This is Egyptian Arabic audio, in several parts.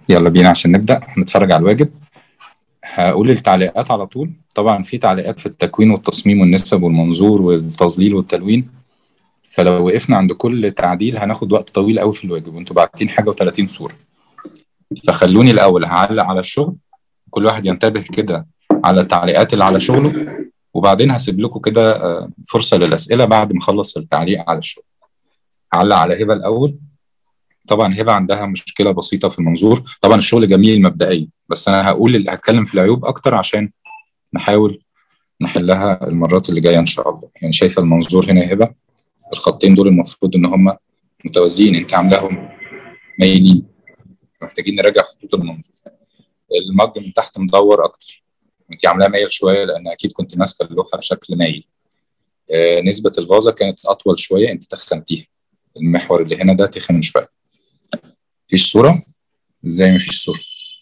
يلا بينا عشان نبدأ هنتفرج على الواجب هقول التعليقات على طول طبعا في تعليقات في التكوين والتصميم والنسب والمنظور والتظليل والتلوين فلو وقفنا عند كل تعديل هناخد وقت طويل قوي في الواجب وانتوا باعتين حاجة و30 صورة فخلوني الأول هعلق على الشغل كل واحد ينتبه كده على التعليقات اللي على شغله وبعدين هسيب لكم كده آه، فرصة للأسئلة بعد ما أخلص التعليق على الشغل هعلق على هبة الأول طبعا هبه عندها مشكله بسيطه في المنظور طبعا الشغل جميل مبدئيا بس انا هقول اللي هتكلم في العيوب اكتر عشان نحاول نحلها المرات اللي جايه ان شاء الله يعني شايفه المنظور هنا يا هبه الخطين دول المفروض ان هم متوازيين انت عاملاهم مايلين محتاجين نراجع خطوط المنظور المج من تحت مدور اكتر انت عاملاه مايل شويه لان اكيد كنت ماسكه اللوحه بشكل مايل آه نسبه الفازه كانت اطول شويه انت تخنتيها المحور اللي هنا ده تخن شويه مفيش صورة؟ ازاي مفيش صورة؟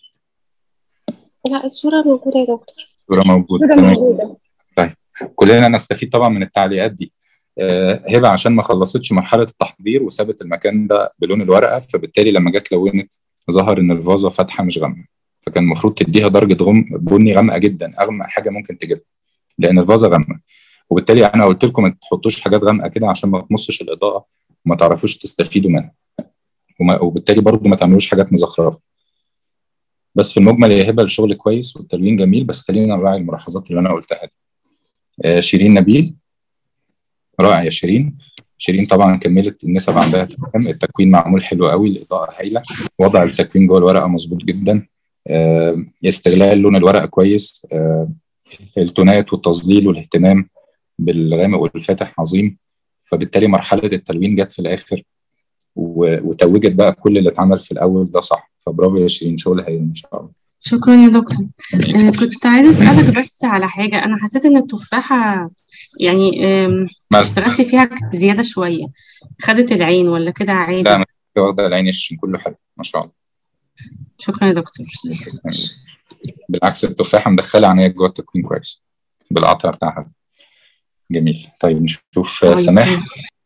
لا الصورة موجودة يا دكتور صورة موجودة الصورة تمام موجودة كلنا نستفيد طبعا من التعليقات دي آه، هبة عشان ما خلصتش مرحلة التحضير وسابت المكان ده بلون الورقة فبالتالي لما جت لونت ظهر إن الفازة فاتحة مش غامقة فكان المفروض تديها درجة غم بني غامقة جدا أغمق حاجة ممكن تجيبها لأن الفازة غامقة وبالتالي أنا قلت لكم ما تحطوش حاجات غامقة كده عشان ما تمصش الإضاءة وما تعرفوش تستفيدوا منها وما وبالتالي برضو ما تعملوش حاجات مزخرفه بس في المجمل يا هبه الشغل كويس والتلوين جميل بس خلينا نراعي الملاحظات اللي انا قلتها دي آه شيرين نبيل رائع يا شيرين شيرين طبعا كملت النسب عندها تمام التكوين معمول حلو قوي الاضاءه هايله وضع التكوين جوه الورقه مظبوط جدا آه استغلال لون الورقه كويس آه التونات والتظليل والاهتمام بالغامق والفاتح عظيم فبالتالي مرحله التلوين جت في الاخر و- وتوجت بقى كل اللي اتعمل في الاول ده صح فبرافو يا شيرين شغل هايل ان شاء الله شكرا يا دكتور آه، كنت عايزة أسألك بس على حاجة أنا حسيت إن التفاحة يعني آم، ما- اشتغلت فيها زيادة شوية خدت العين ولا كده لا عادي ما واخده العين الشين كله حلو ما شاء الله شكرا يا دكتور بالعكس التفاحه مدخله عينيا جوه التكوين كويس بالقطع بتاعها جميل طيب نشوف آه، طيب. سماح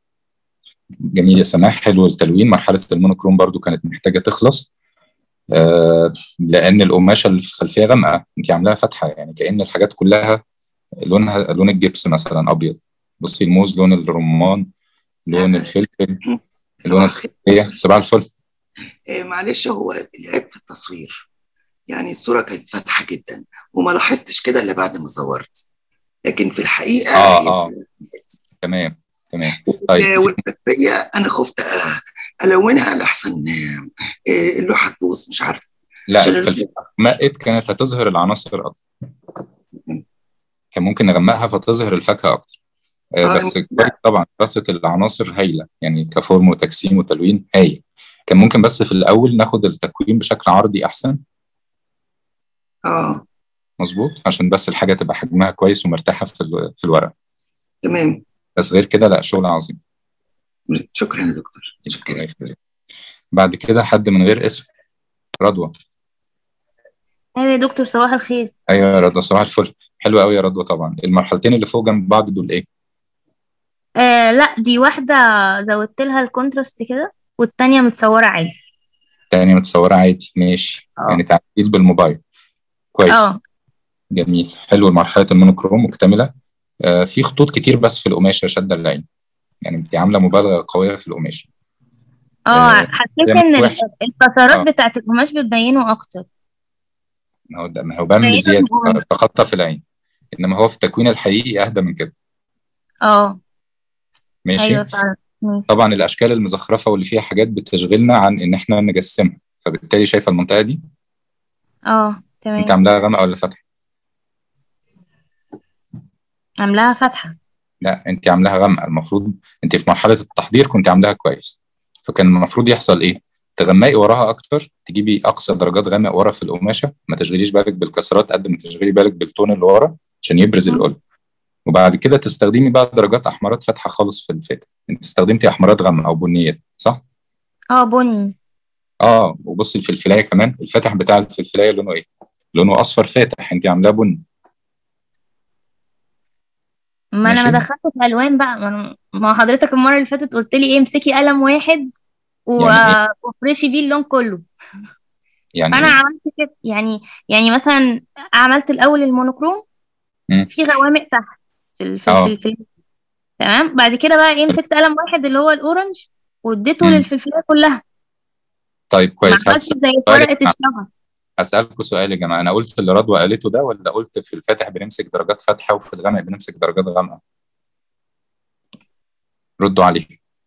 جميل يا سماح حلو التلوين مرحله المونوكروم برضو كانت محتاجه تخلص آه لان القماشه اللي في الخلفيه غامقه انت عاملاها فاتحه يعني كأن الحاجات كلها لونها لون الجبس مثلا ابيض بصي الموز لون الرمان لون الفلفل لون صباح الخير الخلفيه صباح الفل آه، معلش هو العيب في التصوير يعني الصورة كانت فاتحة جدا وما لاحظتش كده إلا بعد ما صورت لكن في الحقيقة اه هي اه تمام تمام طيب آه، والخلفية أنا خفت آه، ألونها لأحسن آه، آه، اللوحة تبوظ مش عارف لا عشان الخلفيه غمقت كانت هتظهر العناصر اكتر كان ممكن نغمقها فتظهر الفاكهه اكتر آه، آه، بس كويس طبعا دراسه العناصر هايله يعني كفورم وتجسيم وتلوين هايل كان ممكن بس في الاول ناخد التكوين بشكل عرضي احسن آه مظبوط عشان بس الحاجه تبقى حجمها كويس ومرتاحه في ال- في الورق تمام بس غير كده لا شغل عظيم شكرا يا دكتور الله شكرا يخليك. بعد كده حد من غير اسم رضوى ايوه يا دكتور صباح الخير ايوه يا رضوى صباح الفل حلو قوي يا رضوى طبعا المرحلتين اللي فوق جنب بعض دول ايه آه لا دي واحدة زودت لها الكونتراست كده والتانية متصورة عادي تاني متصوره عادي ماشي اه يعني تعديل بالموبايل كويس اه جميل حلو مرحله المونوكروم مكتمله آه في خطوط كتير بس في القماشه شاده العين يعني انت عامله مبالغه قويه في القماش اه آه، حسيت ده ان ال- وحش. الكسرات اه بتاعت القماش بتبينه اكتر ما هو ده ما هو بان بينه بزياده وبين- فخطه في العين انما هو في التكوين الحقيقي اهدى من كده اه ماشي ايوه فعلا ماشي. طبعا الاشكال المزخرفه واللي فيها حاجات بتشغلنا عن ان احنا نجسمها فبالتالي شايفه المنطقه دي اه انت تمام عاملاها غامقه ولا فاتحه عاملاها فاتحة لا انت عاملاها غامقه المفروض انت في مرحله التحضير كنت عاملاها كويس فكان المفروض يحصل ايه تغمقي وراها اكتر تجيبي اقصى درجات غامق ورا في القماشه ما تشغليش بالك بالكسرات قد ما تشغلي بالك بالتون اللي ورا عشان يبرز القلب وبعد كده تستخدمي بقى درجات احمرات فاتحه خالص في الفاتح انت استخدمتي احمرات غامقه او بنيات صح اه بني اه وبصي الفلفلايه كمان الفاتح بتاع الفلفلايه لونه ايه لونه اصفر فاتح انت عاملاه بني ما انا ما ماشي. دخلت في الوان بقى ما أنا- ما حضرتك المره اللي فاتت قلت لي ايه امسكي قلم واحد و... يعني وافرشي بيه اللون كله يعني فانا إيه؟ عملت كده يعني يعني مثلا عملت الاول المونوكروم مم. في غوامق تحت في ال في اه ال في, ال تمام بعد كده بقى ايه مسكت قلم واحد اللي هو الاورنج واديته مم. للفلفلايه كلها طيب ما كويس عملتش هسأل زي سؤال يا ورقه جماعة الشجر هسألكوا سؤال يا جماعة أنا قلت اللي رضوى قالته ده ولا قلت في الفاتح بنمسك درجات فاتحة وفي الغامق بنمسك درجات غامقة ردوا عليه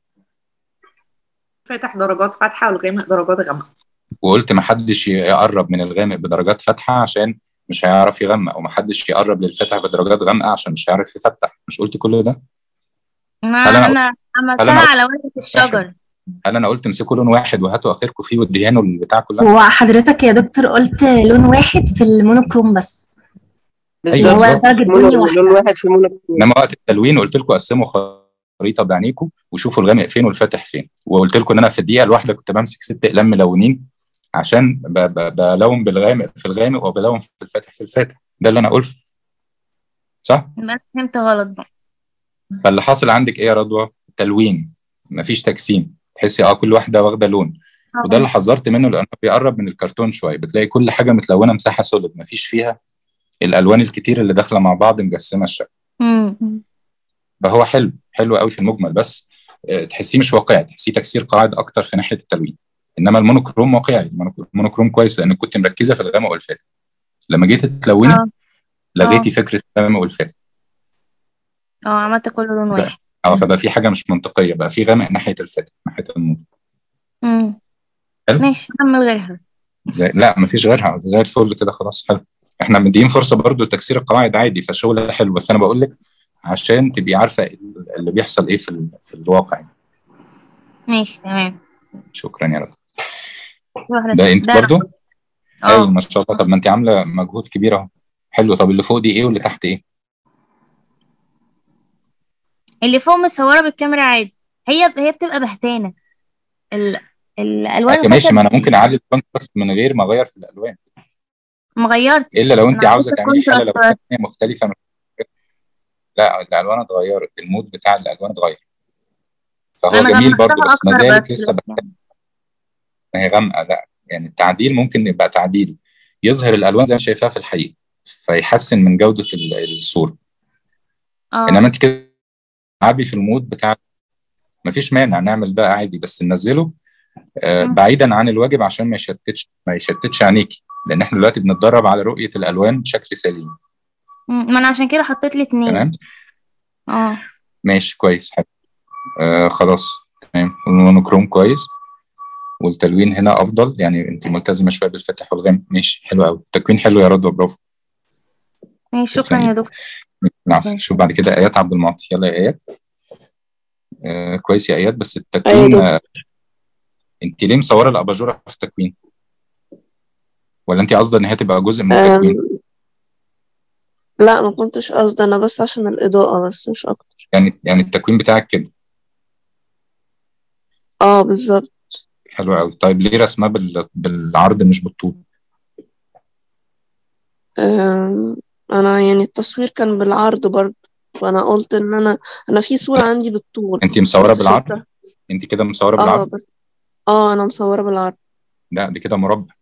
فاتح درجات فاتحة والغامق درجات غامقة وقلت ما حدش يقرب من الغامق بدرجات فاتحة عشان مش هيعرف يغمق وما حدش يقرب للفاتح بدرجات غامقة عشان مش هيعرف يفتح مش قلت كل ده ما هل أنا قلت انا هل عملتها أنا قلت على ورقه واحد الشجر هل أنا قلت امسكوا لون واحد وهاتوا آخركم فيه وادهنوا البتاع كلها هو حضرتك يا دكتور قلت لون واحد في المونوكروم بس أيوه اللي هو بالظبط درجة مونو بني واحدة لون واحد في مونوكروم انما وقت التلوين قلت لكم قسموا خريطه بعينيكم وشوفوا الغامق فين والفاتح فين وقلت لكم ان انا في الدقيقه الواحده كنت بمسك ست اقلام ملونين عشان ب- ب- بلون بالغامق في الغامق وبلون في الفاتح في الفاتح ده اللي انا قلته صح بس فهمت غلط بقى فاللي حاصل عندك ايه يا رضوى تلوين مفيش تجسيم تحسي اه كل واحده واخده لون وده اللي اه حذرت منه لانه بيقرب من الكرتون شويه بتلاقي كل حاجه متلونه مساحه سوليد مفيش فيها الالوان الكتير اللي داخله مع بعض مجسمه الشكل أمم. فهو حلو حلو قوي في المجمل بس آه، تحسيه مش واقعي تحسيه تكسير قواعد اكتر في ناحيه التلوين انما المونوكروم واقعي المونوك- المونوكروم كويس لان كنت مركزه في الغامق والفاتح لما جيت تلوني اه لغيتي اه فكره الغامق والفاتح اه عملت كله لون ده واحد اه فبقى في حاجه مش منطقيه بقى في غامق ناحيه الفاتح ناحيه النور امم حلو ماشي نعمل غيرها زي لا مفيش غيرها زي الفل كده خلاص حلو احنا مدين فرصه برضو لتكسير القواعد عادي فالشغل حلو بس انا بقول لك عشان تبقي عارفه اللي بيحصل ايه في ال- في الواقع يعني. ماشي تمام شكرا يا رب في واحدة ده تانية انت ده برضو اي اه ما شاء الله طب ما انت عامله مجهود كبير اهو حلو طب اللي فوق دي ايه واللي تحت ايه اللي فوق مصورة بالكاميرا عادي هي هي بتبقى بهتانة ال... الألوان ايوه ماشي الخشب ما انا ممكن اعلي الكونتراست من غير ما اغير في الالوان ما غيرتش الا لو انت أنا عاوزه عملت تعملي حاله لو الكونتراست كانت هي مختلفه من لا الالوان اتغيرت المود بتاع الالوان اتغير فهو أنا جميل برضو غمقتها بس ما أكتر زالت بس لسه بس بقى يعني ما هي غامقه لا يعني التعديل ممكن يبقى تعديل يظهر الالوان زي ما شايفاها في الحقيقه فيحسن من جوده ال- الصوره انما اه انت كده عبي في المود بتاع مفيش مانع نعمل ده عادي بس ننزله آه، مم. بعيدا عن الواجب عشان ما يشتتش ما يشتتش عينيكي لان احنا دلوقتي بنتدرب على رؤيه الالوان بشكل سليم مم. ما أنا عشان كده حطيت لي اتنين تمام اه ماشي كويس حلو آه خلاص تمام المونوكروم كويس والتلوين هنا افضل يعني انت ملتزمه شويه بالفتح والغامق ماشي حلو قوي التكوين حلو يا رضوى برافو ماشي شكرا تسلمي يا دكتور نعم شكرا شوف بعد كده ايات عبد المعطي يلا يا ايات آه كويس يا ايات بس ايوه التكوين دكتور آه انت ليه مصوره الاباجوره في التكوين ولا انت قصدك ان هي تبقى جزء من التكوين أم... لا ما كنتش قصدي انا بس عشان الإضاءة بس مش اكتر يعني يعني التكوين بتاعك كده اه بالظبط حلو قوي طيب ليه رسمها بال... بالعرض مش بالطول أم... انا يعني التصوير كان بالعرض برضه وانا قلت ان انا انا في صورة عندي بالطول انت مصوره بس بالعرض شلتها انت كده مصوره اه بالعرض بس اه انا مصورة بالعرض لا دي كده مربع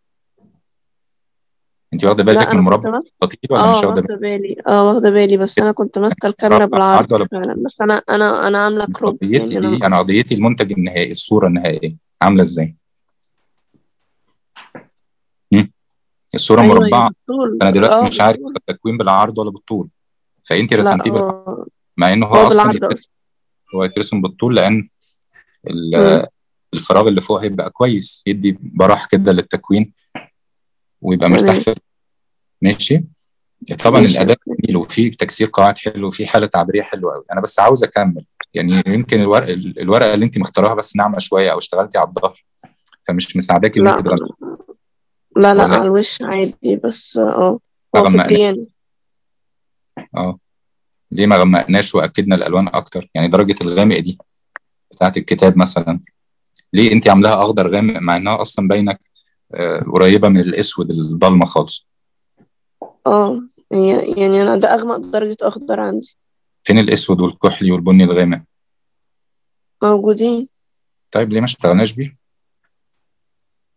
انت واخده بالك لا من انا كنت المربع ماسكة الخطير ولا اه مش واخده بالك واخدة بالي اه واخدة بالي بس انا كنت ماسكة الكاميرا مربع بالعرض عرض ولا فعلا بس انا انا انا عاملة كروب قضيتي يعني انا دي انا قضيتي المنتج النهائي الصوره النهائيه عامله ازاي مم. الصوره ايوه هي مربعه بالطول انا دلوقتي اه مش عارف بالطول التكوين بالعرض ولا بالطول فانت لا رسمتيه بالعرض هو مع انه هو هو اصلا بالعرض يترسم اصلا هو يترسم بالطول لان ال- مم. الفراغ اللي فوق هيبقى كويس يدي براح كده للتكوين ويبقى مرتاح تمام في ماشي طبعا ماشي الاداء اوكي جميل وفي تكسير قواعد حلو وفي حاله تعبيريه حلوه قوي انا بس عاوز اكمل يعني يمكن الورق الورقه اللي انت مختاراها بس ناعمه شويه او اشتغلتي على الظهر فمش مساعداك ان لا انت تغمقي لا لا ولا على الوش عادي بس اه ما هو غمقناش فكريان اه ليه ما غمقناش واكدنا الالوان اكتر يعني درجه الغامق دي بتاعت الكتاب مثلا ليه انت عاملاها اخضر غامق مع انها اصلا باينه آه، قريبه من الاسود الضلمه خالص اه هي يعني انا ده اغمق درجة اخضر عندي فين الاسود والكحلي والبني الغامق موجودين طيب ليه ما اشتغلناش بيه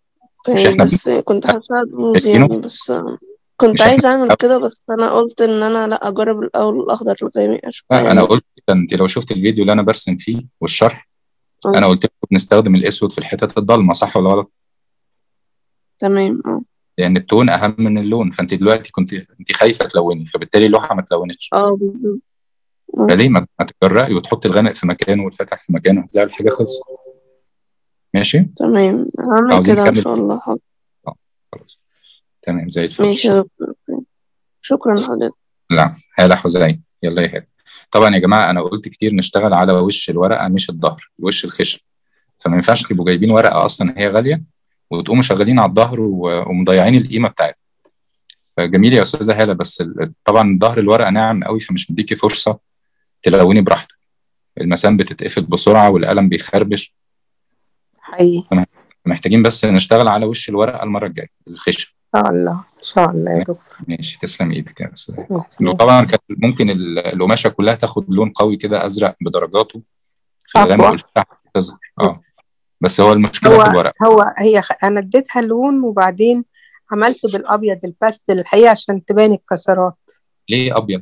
مش اوكي احنا بس كنت هساعد موز شايفينه يعني بس آه، كنت مش احنا عايزة اعمل كده بس انا قلت ان انا لا اجرب الاول الاخضر الغامق اشوف لا، انا يعني قلت كده، انت لو شفت الفيديو اللي انا برسم فيه والشرح آه، انا قلت لكم بنستخدم الاسود في الحتت الضلمه صح ولا غلط تمام اه لان التون اهم من اللون فانت دلوقتي كنت انت خايفه تلوني فبالتالي اللوحه ما تلونتش اه بالظبط آه، فليه ما ما تتجرأي وتحطي الغامق في مكانه والفاتح في مكانه هتلاقي الحاجه خلصت ماشي تمام هعمل عاوزين كده ان نكمل شاء الله حاضر آه، خلاص تمام زي الفل ماشي يا دكتور أوكي. شكرا حضرتك لا هالة حزين يلا يا هالة طبعا يا جماعه انا قلت كتير نشتغل على وش الورقه مش الظهر الوش الخشن فما ينفعش تبقوا جايبين ورقه اصلا هي غاليه وتقوموا شغالين على الظهر و- ومضيعين القيمه بتاعتها فجميل يا استاذه هاله بس ال- طبعا ظهر الورقه ناعم قوي فمش مديكي فرصه تلوني براحتك المسام بتتقفل بسرعه والقلم بيخربش حقيقي محتاجين بس نشتغل على وش الورقه المره الجايه الخشن ان شاء الله ان شاء الله يا دكتور ماشي تسلم ايدك يا استاذ ميرسي. وطبعا كان ممكن ال- القماشه كلها تاخد لون قوي كده ازرق بدرجاته في الغامق أقوى. والفتح تظهر اه بس هو المشكله في هو الورق هو هي خ... انا اديتها لون وبعدين عملت بالابيض الباستل الحقيقه عشان تبان الكسرات ليه ابيض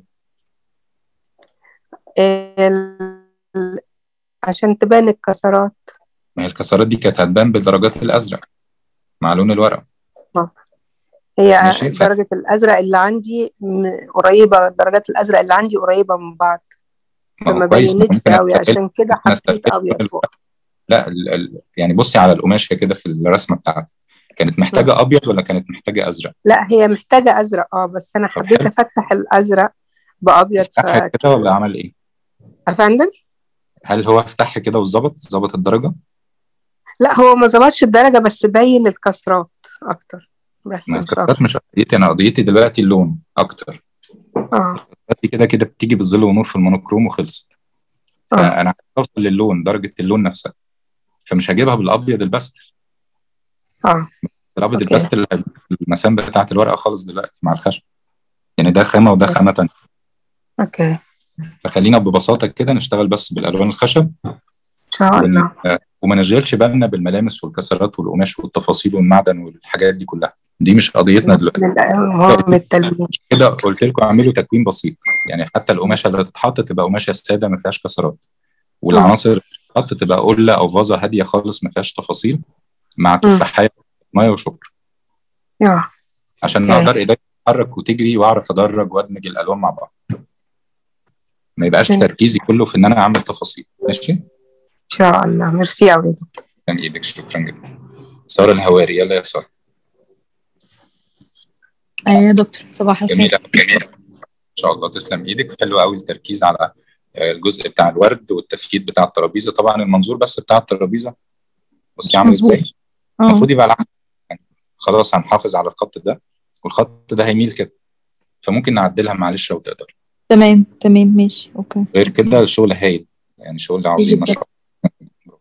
ال... عشان تبان الكسرات ما هي الكسرات دي كانت هتبان بالدرجات الازرق مع لون الورق هي ماشي، ف- درجة الأزرق اللي عندي م- قريبة درجات الأزرق اللي عندي قريبة من بعض ما فما هو كويس بينتش ممكن قوي أستغل- عشان كده ممكن حطيت أستغل أبيض لون فوق لا ال... ال... يعني بصي على القماشه كده في الرسمه بتاعتك كانت محتاجه ابيض ولا كانت محتاجه ازرق لا هي محتاجة أزرق اه بس أنا حبيت حلو. أفتح الأزرق بأبيض فتحها ف... كده ولا عمل ايه أفندم هل هو فتحها كده وظبط ظبط الدرجه لا هو ما ظبطش الدرجة بس بين الكسرات أكتر بس ما مش أكتر الكسرات مش قضيتي انا قضيتي دلوقتي اللون اكتر اه دلوقتي كده كده بتيجي بالظل ونور في المونوكروم وخلصت آه. فانا عايز اوصل للون درجه اللون نفسها فمش هجيبها بالابيض البستل اه الابيض أوكي. البستل المسام بتاعت الورقه خالص دلوقتي مع الخشب يعني ده خامه وده خامه تانية أوكي فخلينا ببساطه كده نشتغل بس بالالوان الخشب إن شاء ون- الله آه، وما نشغلش بالنا بالملامس والكسرات والقماش والتفاصيل والمعدن والحاجات دي كلها دي مش قضيتنا دلوقتي مهم التلوين كده قلت لكم اعملوا تكوين بسيط يعني حتى القماشه اللي تتحط تبقى قماشه ساده ما فيهاش كسرات والعناصر اللي تتحط تبقى قله او فازه هاديه خالص ما فيهاش تفاصيل مع تفاحيه ميه وشكر آه. عشان أوكي. اقدر ايدي تتحرك وتجري واعرف ادرج وادمج الالوان مع بعض ما يبقاش تمام. تركيزي كله في ان انا اعمل تفاصيل ماشي إن شاء الله ميرسي أوي كان ايدك شكرا جدا ساره الهواري يلا يا ساره ايوه يا دكتور صباح الخير جميله جميله ان شاء الله تسلم ايدك حلو قوي التركيز على آه، الجزء بتاع الورد والتفكيك بتاع الترابيزه طبعا المنظور بس بتاع الترابيزه بصي عامل مظبوط. ازاي اه المفروض يبقى العكس يعني خلاص هنحافظ على الخط ده والخط ده هيميل كده فممكن نعدلها معلش لو تقدر تمام تمام ماشي اوكي غير كده الشغل هايل يعني شغل عظيم ما شاء الله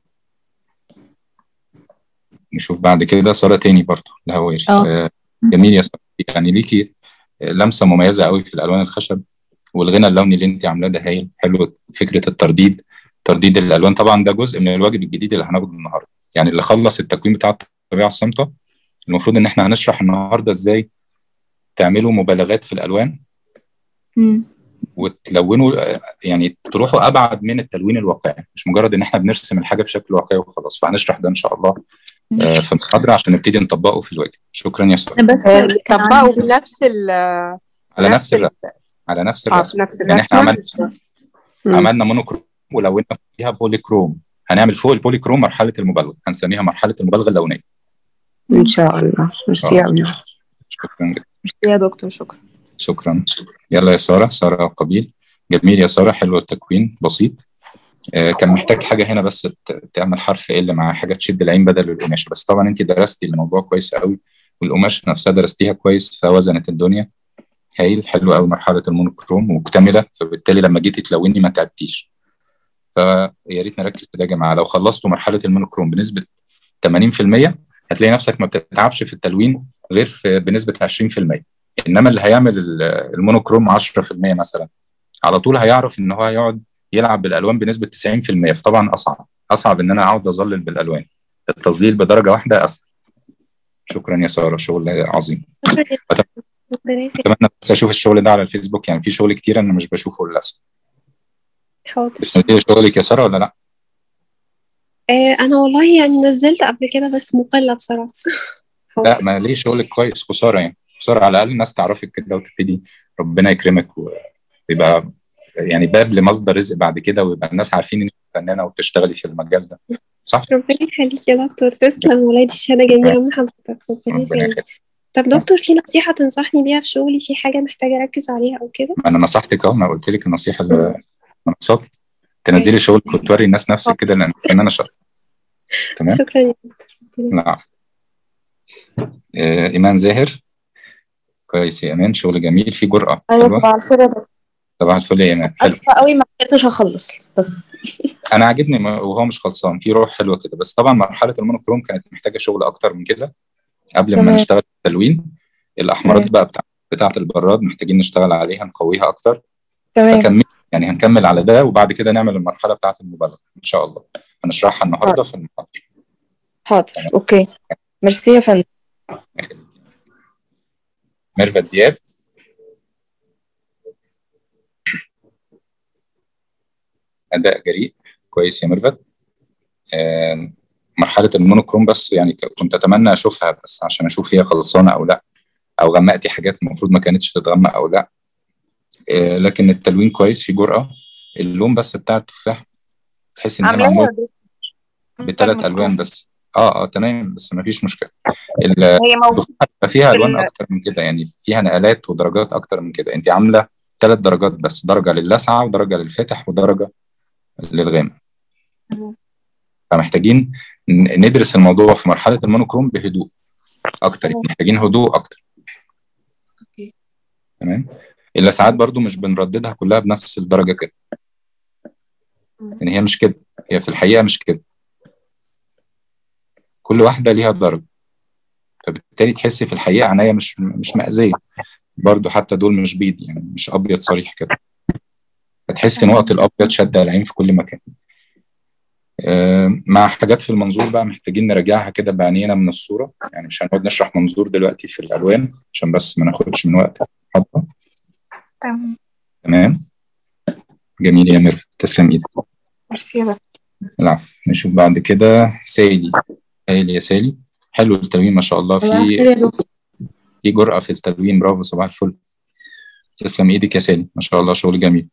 نشوف بعد كده ساره تاني برضو الهواري اه. آه، جميل يا ساره يعني ليكي لمسه مميزه قوي في الالوان الخشب والغنى اللوني اللي انت عاملاه ده هايل حلو فكره الترديد ترديد الالوان طبعا ده جزء من الواجب الجديد اللي هناخده النهارده يعني اللي خلص التكوين بتاع الطبيعه الصامته المفروض ان احنا هنشرح النهارده ازاي تعملوا مبالغات في الالوان مم. وتلونوا آه، يعني تروحوا ابعد من التلوين الواقعي مش مجرد ان احنا بنرسم الحاجه بشكل واقعي وخلاص فهنشرح ده ان شاء الله آه، في المحاضره عشان نبتدي نطبقه في الواجب شكرا يا ساره بس آه، كان طبقوا عندي بنفس ال على نفس نفس ال- الرسم على نفس اه الرسم نفس يعني احنا الرسمة عملنا مم. عملنا مونوكروم ولونا فيها بوليكروم هنعمل فوق البوليكروم مرحله المبالغه هنسميها مرحله المبالغه اللونيه إن شاء الله ميرسي آه. أوي شكرا جدا يا دكتور شكرا شكرا يلا يا ساره ساره قبيل جميل يا ساره حلو التكوين بسيط آه، كان محتاج حاجه هنا بس ت- تعمل حرف ال مع حاجه تشد العين بدل القماشه بس طبعا انت درستي الموضوع كويس قوي والقماشه نفسها درستيها كويس فوزنت الدنيا هايل حلو قوي مرحله المونوكروم مكتمله فبالتالي لما جيتي تلوني ما تعبتيش فيا ريت نركز في ده يا جماعه لو خلصتوا مرحله المونوكروم بنسبه 80% هتلاقي نفسك ما بتتعبش في التلوين غير في بنسبه 20% انما اللي هيعمل ال- المونوكروم 10% مثلا على طول هيعرف ان هو هيقعد يلعب بالالوان بنسبه 90% فطبعا اصعب اصعب ان انا اقعد اظلل بالالوان التظليل بدرجه واحده اسهل شكرا يا ساره شغل عظيم شكرا جدا أت- ربنا يخليك اتمنى بس اشوف الشغل ده على الفيسبوك يعني في شغل كتير انا مش بشوفه للاسف حاضر بتنزلي شغلك يا ساره ولا لا آه انا والله يعني نزلت قبل كده بس مقلة بصراحة لا ما ليه شغلك كويس خساره يعني خساره على الاقل الناس تعرفك كده وتبتدي ربنا يكرمك ويبقى يعني باب لمصدر رزق بعد كده ويبقى الناس عارفين انك فنانه وبتشتغلي في المجال ده صح ربنا يخليك يا دكتور تسلم ولادي الشهادة جميلة من حضرتك ربنا ربنا يخليك يخليك طب دكتور في نصيحة تنصحني بيها في شغلي في حاجة محتاجة أركز عليها أو كده انا نصحتك اهو ما قلت لك النصيحه اللي المنصات تنزلي شغلك وتوري الناس نفسك كده لان فنانه شاطره تمام شكرا يا دكتور لا آه، ايمان زاهر كويس يا ايمان شغل جميل في جرأة ايوه حلوه صباح الخير يا دكتور صباح الفل يا ايمان حلو اسفه قوي ما لحقتش اخلص بس انا عاجبني ما- وهو مش خلصان في روح حلوه كده بس طبعا مرحله المونوكروم كانت محتاجه شغل اكتر من كده قبل ما تمام. نشتغل في التلوين الاحمرات تمام. بقى بتاع بتاعه البراد محتاجين نشتغل عليها نقويها اكتر تمام فكمل يعني هنكمل على ده وبعد كده نعمل المرحله بتاعه المبالغه ان شاء الله هنشرحها النهارده في المحاضره حاضر اوكي ميرسي يا فندم ميرفت دياب اداء جريء كويس يا ميرفت آه، مرحله المونوكروم بس يعني ك- كنت اتمنى اشوفها بس عشان اشوف هي خلصانه او لا او غمقتي حاجات المفروض ما كانتش تتغمق او لا آه، لكن التلوين كويس في جرأة اللون بس بتاع التفاح تحس ان هي عاملاها معمول يا دكتور بثلاث الوان بس اه اه تمام بس ما فيش مشكله ال- هي موجوده التفاحة بيبقى فيها في الوان ال- اكتر من كده يعني فيها نقلات ودرجات اكتر من كده انت عامله ثلاث درجات بس درجه للسعه ودرجه للفاتح ودرجه للغامق فمحتاجين ن- ندرس الموضوع في مرحله المونوكروم بهدوء اكتر يعني محتاجين هدوء اكتر تمام الا ساعات برضو مش بنرددها كلها بنفس الدرجه كده يعني هي مش كده هي في الحقيقه مش كده كل واحده ليها درجه فبالتالي تحسي في الحقيقه عينيا مش مش مأذيه برضو حتى دول مش بيض يعني مش ابيض صريح كده فتحسي نقط الابيض شاده العين في كل مكان آه، مع حاجات في المنظور بقى محتاجين نراجعها كده بعينينا من الصوره يعني مش هنقعد نشرح منظور دلوقتي في الالوان عشان بس ما ناخدش من وقت المحاضرة. تمام تمام جميل يا مير تسلم ايدك ميرسي يا دكتور العفو نشوف بعد كده سالي هايل يا سالي حلو التلوين ما شاء الله صباح الخير يا في دكتور في جرأة في التلوين برافو صباح الفل تسلم ايدك يا سالي ما شاء الله شغل جميل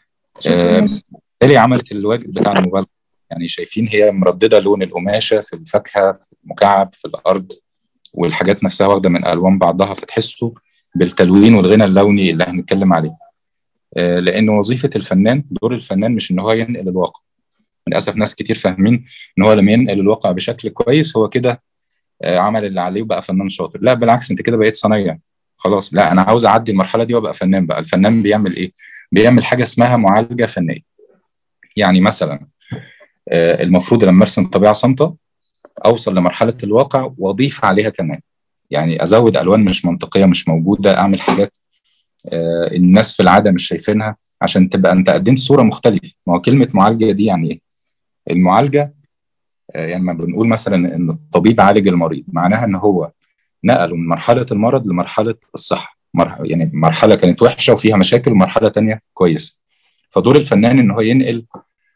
آه، سالي عملت الواجب بتاع المبالغة يعني شايفين هي مرددة لون القماشة في الفاكهة في المكعب في الأرض والحاجات نفسها واخدة من ألوان بعضها فتحسوا بالتلوين والغنى اللوني اللي هنتكلم عليه آه، لأن وظيفة الفنان دور الفنان مش إن هو ينقل الواقع للأسف ناس كتير فاهمين إن هو لما ينقل الواقع بشكل كويس هو كده آه، عمل اللي عليه وبقى فنان شاطر لا بالعكس أنت كده بقيت صنايع خلاص لا أنا عاوز أعدي المرحلة دي وأبقى فنان بقى الفنان بيعمل إيه؟ بيعمل حاجة اسمها معالجة فنية يعني مثلا آه، المفروض لما ارسم طبيعه صامته اوصل لمرحله الواقع واضيف عليها كمان يعني ازود الوان مش منطقيه مش موجوده اعمل حاجات آه، الناس في العاده مش شايفينها عشان تبقى انت قدمت صوره مختلفه ما هو كلمه معالجه دي يعني ايه المعالجه آه، يعني ما بنقول مثلا ان الطبيب عالج المريض معناها ان هو نقله من مرحله المرض لمرحله الصحه مرح- يعني مرحله كانت وحشه وفيها مشاكل ومرحله تانية كويسه فدور الفنان ان هو ينقل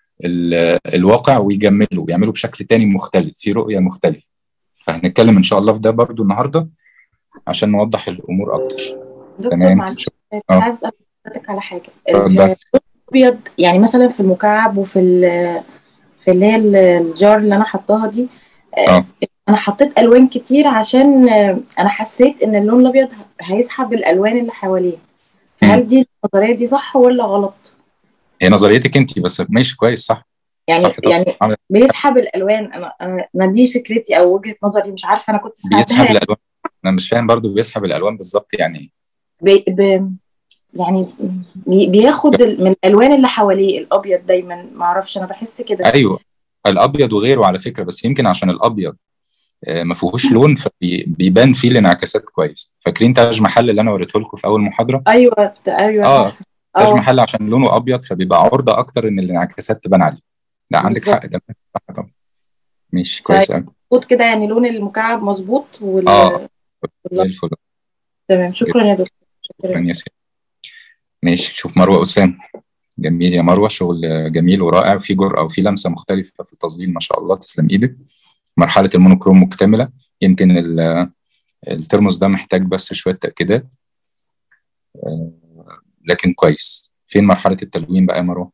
ال- الواقع ويجمله ويعمله بشكل تاني مختلف في رؤية مختلفة فهنتكلم إن شاء الله في ده برضو النهاردة عشان نوضح الأمور أكتر دكتور تمام معلش اه عايز اسال حضرتك على حاجه اتفضل. الابيض يعني مثلا في المكعب وفي ال- في اللي هي ال- الجار اللي انا حطاها دي آه، اه انا حطيت الوان كتير عشان آه، انا حسيت ان اللون الابيض ه- هيسحب الالوان اللي حواليه هل دي النظريه دي صح ولا غلط هي نظريتك أنت بس ماشي كويس صح يعني صح طبعا يعني عمل- بيسحب الالوان انا انا أنا دي فكرتي او وجهه نظري مش عارفه انا كنت بيسحب سمعتها الألوان أنا مش فاهم برضو بيسحب الألوان بالظبط يعني إيه بي ب... يعني بي- بياخد ال- من الالوان اللي حواليه الابيض دايما ما اعرفش انا بحس كده أيوه الأبيض وغيره على فكرة بس يمكن عشان الأبيض آه، ما فيهوش لون فبيبان فيه الانعكاسات كويس فاكرين تاج محل اللي أنا وريته لكم في أول محاضرة ايوه ايوه اه صح تاج اه محل عشان لونه ابيض فبيبقى عرضه اكتر ان الانعكاسات تبان عليه لا عندك بالظبط حق تمام صح طبعا ماشي كويس قوي مظبوط كده يعني لون المكعب مظبوط وال اه زي الفل تمام شكرا يا دكتور شكرا شكرا يا سيدي ماشي شوف مروه اسلام جميل يا مروه شغل جميل ورائع وفي جرأة وفي لمسه مختلفه في التظليل ما شاء الله تسلم ايدك مرحله المونوكروم مكتمله يمكن ال- الترموس ده محتاج بس شويه تاكيدات آه، لكن كويس فين مرحله التلوين بقى يا مروه